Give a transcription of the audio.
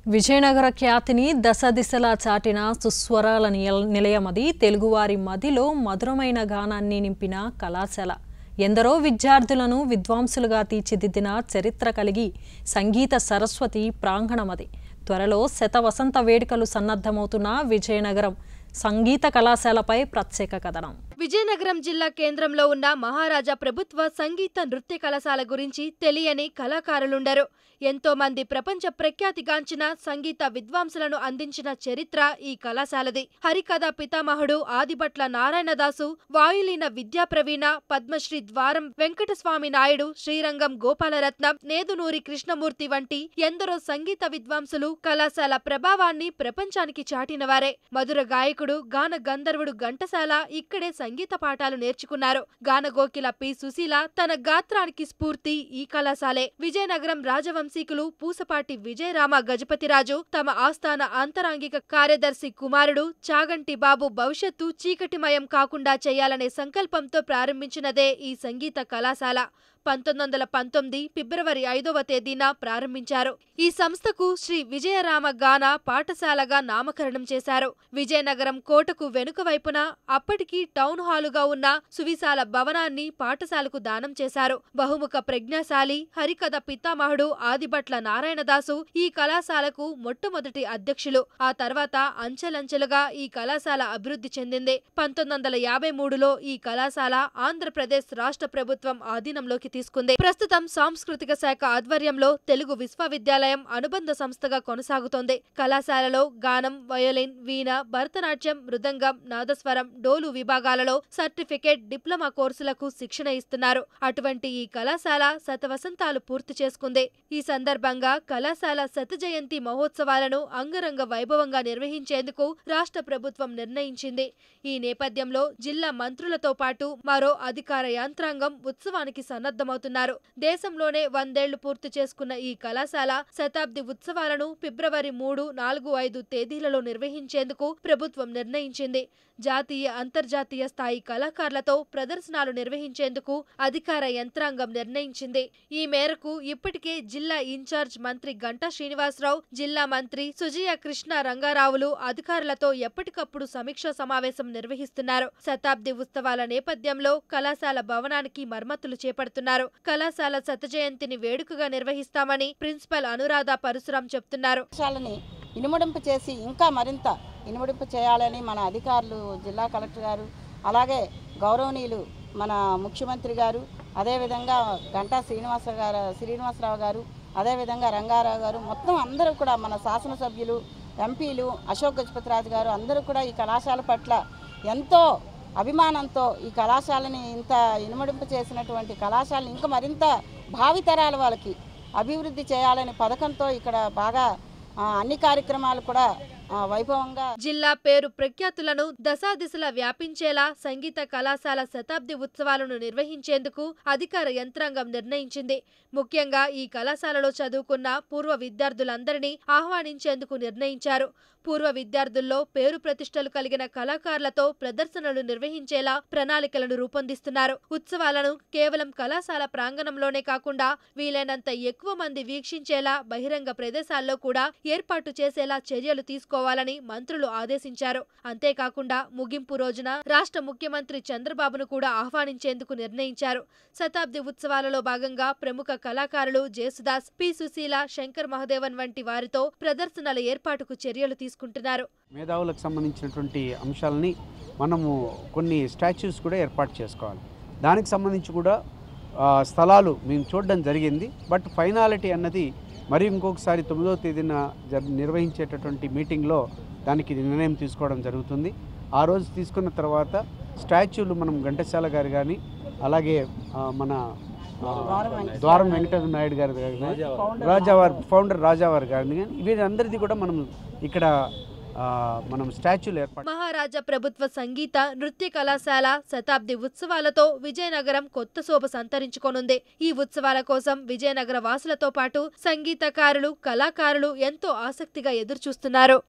విజయనగర ఖ్యాతిని దశ దిశలా చాటిన సుస్వరాల నిల- నిలయమది తెలుగువారి మదిలో మధురమైన గానాన్ని నింపిన కళాశాల ఎందరో విద్యార్థులను విద్వాంసులుగా తీర్చిదిద్దిన చరిత్ర కలిగి సంగీత సరస్వతి ప్రాంగణమది త్వరలో శత వసంత వేడుకలు సన్నద్ధమవుతున్న విజయనగరం సంగీత కళాశాలపై ప్రత్యేక కథనం విజయనగరం జిల్లా కేంద్రంలో ఉన్న మహారాజా ప్రభుత్వ సంగీత నృత్య కళాశాల గురించి తెలియని కళాకారులుండరు ఎంతో మంది ప్రపంచ ప్రఖ్యాతిగాంచిన సంగీత విద్వాంసులను అందించిన చరిత్ర ఈ కళాశాలది హరికథ పితామహుడు ఆదిభట్ల నారాయణదాసు వాయులీన విద్యా ప్రవీణ పద్మశ్రీ ద్వారం వెంకటస్వామి నాయుడు శ్రీరంగం గోపాలరత్నం నేదునూరి కృష్ణమూర్తి వంటి ఎందరో సంగీత విద్వాంసులు కళాశాల ప్రభావాన్ని ప్రపంచానికి చాటినవారే మధుర గాయకుడు గాన గంధర్వుడు ఘంటసాల ఇక్కడే సంగీత పాఠాలు నేర్చుకున్నారు గానగోకిల పి సుశీల తన గాత్రానికి స్ఫూర్తి ఈ కళాశాలే విజయనగరం రాజవంశీకులు పూసపాటి విజయరామ గజపతిరాజు తమ ఆస్థాన అంతరంగిక కార్యదర్శి కుమారుడు చాగంటి బాబు భవిష్యత్తు చీకటిమయం కాకుండా చేయాలనే సంకల్పంతో ప్రారంభించినదే ఈ సంగీత కళాశాల పంతొమ్మిది వందల పంతొమ్మిది ఫిబ్రవరి ఐదవ తేదీన ప్రారంభించారు ఈ సంస్థకు శ్రీ విజయరామ గాన పాఠశాలగా నామకరణం చేశారు విజయనగరం కోటకు వెనుక వైపున అప్పటికి టౌన్ హాలుగా ఉన్న సువిశాల భవనాన్ని పాఠశాలకు దానం చేశారు బహుముఖ ప్రజ్ఞాశాలి హరికథ పితామహుడు ఆదిభట్ల నారాయణదాసు ఈ కళాశాలకు మొట్టమొదటి అధ్యక్షులు ఆ తర్వాత అంచెలంచెలుగా ఈ కళాశాల అభివృద్ధి చెందింది పంతొమ్మిది వందల యాభై మూడులో ఈ కళాశాల ఆంధ్రప్రదేశ్ రాష్ట్ర ప్రభుత్వం ఆధీనంలోకి తీసుకుంది ప్రస్తుతం సాంస్కృతిక శాఖ ఆధ్వర్యంలో తెలుగు విశ్వవిద్యాలయం అనుబంధ సంస్థగా కొనసాగుతోంది కళాశాలలో గానం వయోలిన్ వీణ భరతనాట్యం మృదంగం నాదస్వరం డోలు విభాగాలలో సర్టిఫికేట్ డిప్లొమా కోర్సులకు శిక్షణ ఇస్తున్నారు అటువంటి ఈ కళాశాల శతవసంతాలు పూర్తి చేసుకుంది ఈ సందర్భంగా కళాశాల శత జయంతి మహోత్సవాలను అంగరంగ వైభవంగా నిర్వహించేందుకు రాష్ట్ర ప్రభుత్వం నిర్ణయించింది ఈ నేపథ్యంలో జిల్లా మంత్రులతో పాటు మరో అధికార యంత్రాంగం ఉత్సవానికి సన్నద్ధమవుతున్నారు దేశంలోనే వందేళ్లు పూర్తి చేసుకున్న ఈ కళాశాల శతాబ్ది ఉత్సవాలను ఫిబ్రవరి మూడు నాలుగు ఐదు తేదీలలో నిర్వహించేందుకు ప్రభుత్వం నిర్ణయించింది జాతీయ అంతర్జాతీయ స్థాయి కళాకారులతో ప్రదర్శనలు నిర్వహించేందుకు అధికార యంత్రాంగం నిర్ణయించింది ఈ మేరకు ఇప్పటికే జిల్లా ఇన్ఛార్జ్ మంత్రి గంటా శ్రీనివాసరావు జిల్లా మంత్రి సుజయ కృష్ణ రంగారావులు అధికారులతో ఎప్పటికప్పుడు సమీక్షా సమావేశం నిర్వహిస్తున్నారు శతాబ్ది ఉత్సవాల నేపథ్యంలో కళాశాల భవనానికి మరమ్మతులు చేపడుతున్నారు కళాశాల శత జయంతిని వేడుకగా నిర్వహిస్తామని ప్రిన్సిపల్ అనురాధ పరశురాం చెప్తున్నారు పాఠశాలని ఇనుమడింపు చేసి ఇంకా మరింత ఇనుమడింపు చేయాలని మన అధికారులు జిల్లా కలెక్టర్ గారు అలాగే గౌరవనీయులు మన ముఖ్యమంత్రి గారు అదేవిధంగా గంటా శ్రీనివాస గారు శ్రీనివాసరావు గారు అదేవిధంగా రంగారావు గారు మొత్తం అందరూ కూడా మన శాసనసభ్యులు ఎంపీలు అశోక్ గజపతిరాజు గారు అందరూ కూడా ఈ కళాశాల పట్ల ఎంతో అభిమానంతో ఈ కళాశాలని ఇంత ఇనుమడింపు చేసినటువంటి కళాశాలని ఇంకా మరింత భావితరాల వాళ్ళకి అభివృద్ధి చేయాలనే పథకంతో ఇక్కడ బాగా ఆ, అన్ని కార్యక్రమాలు కూడా ఆ, వైభవంగా జిల్లా పేరు ప్రఖ్యాతులను దశాదిశలా వ్యాపించేలా సంగీత కళాశాల శతాబ్ది ఉత్సవాలను నిర్వహించేందుకు అధికార యంత్రాంగం నిర్ణయించింది ముఖ్యంగా ఈ కళాశాలలో చదువుకున్న పూర్వ విద్యార్థులందరినీ ఆహ్వానించేందుకు నిర్ణయించారు పూర్వ విద్యార్థుల్లో పేరు ప్రతిష్టలు కలిగిన కళాకారులతో ప్రదర్శనలు నిర్వహించేలా ప్రణాళికలను రూపొందిస్తున్నారు ఉత్సవాలను కేవలం కళాశాల ప్రాంగణంలోనే కాకుండా వీలైనంత ఎక్కువ మంది వీక్షించేలా బహిరంగ ప్రదేశాల్లో కూడా ఏర్పాటు చేసేలా చర్యలు తీసుకోవాలని మంత్రులు ఆదేశించారు అంతేకాకుండా ముగింపు రోజున రాష్ట్ర ముఖ్యమంత్రి చంద్రబాబును కూడా ఆహ్వానించేందుకు నిర్ణయించారు శతాబ్ది ఉత్సవాలలో భాగంగా ప్రముఖ కళాకారులు జేసుదాస్ పి సుశీల శంకర్ మహదేవన్ వంటి వారితో ప్రదర్శనల ఏర్పాటుకు చర్యలు తీసుకుంటున్నారు మేధావులకు సంబంధించినటువంటి అంశాలని మనము కొన్ని స్టాచ్యూస్ కూడా ఏర్పాటు చేసుకోవాలి దానికి సంబంధించి కూడా ఆ, స్థలాలు మేము చూడడం జరిగింది బట్ ఫైనాలిటీ అన్నది మరి ఇంకొకసారి తొమ్మిదవ తేదీన జర్ నిర్వహించేటటువంటి మీటింగ్లో దానికి నిర్ణయం తీసుకోవడం జరుగుతుంది ఆ రోజు తీసుకున్న తర్వాత స్టాచ్యూలు మనం ఘంటసాల గారు కానీ అలాగే ఆ, మన ఆ, ద్వారం వెంకటరమణ నాయుడు గారు కానీ రాజావారి ఫౌండర్ రాజావారి గారిని కానీ వీరందరిది కూడా మనం ఇక్కడ ఆ, మనం స్టాచ్యూలు ఏర్పాటు మహారాజా ప్రభుత్వ సంగీత నృత్య కళాశాల శతాబ్ది ఉత్సవాలతో విజయనగరం కొత్త శోభ సంతరించుకోనుంది ఈ ఉత్సవాల కోసం విజయనగర వాసులతో పాటు సంగీతకారులు కళాకారులు ఎంతో ఆసక్తిగా ఎదురుచూస్తున్నారు